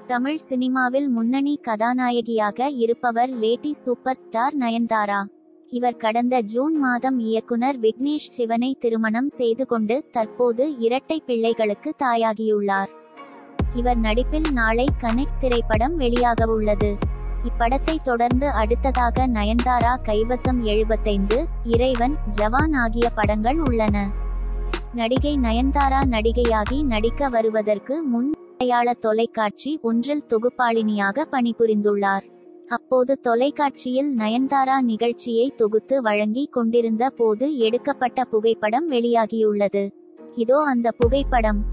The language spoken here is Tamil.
தமிழ் சினிமாவில் முன்னணி கதாநாயகியாக இருப்பவர் லேடி சூப்பர் ஸ்டார் நயன்தாரா இவர் கடந்த ஜூன் மாதம் இயக்குனர் விக்னேஷ் சிவனை திருமணம் செய்து கொண்டு தற்போது இரட்டை பிள்ளைகளுக்கு தாயாகியுள்ளார் இவர் நடிப்பில் நாளை கனெக்ட் திரைப்படம் வெளியாகவுள்ளது இப்படத்தை தொடர்ந்து அடுத்ததாக நயன்தாரா கைவசம் எழுபத்தைந்து இறைவன் ஜவான் ஆகிய படங்கள் உள்ளன நடிகை நயன்தாரா நடிகையாகி நடிக்க வருவதற்கு முன் மலையாள தொலைக்காட்சி ஒன்றில் தொகுப்பாளினியாக பணிபுரிந்துள்ளார் அப்போது தொலைக்காட்சியில் நயன்தாரா நிகழ்ச்சியை தொகுத்து வழங்கி கொண்டிருந்த போது எடுக்கப்பட்ட புகைப்படம் வெளியாகியுள்ளது இதோ அந்த புகைப்படம்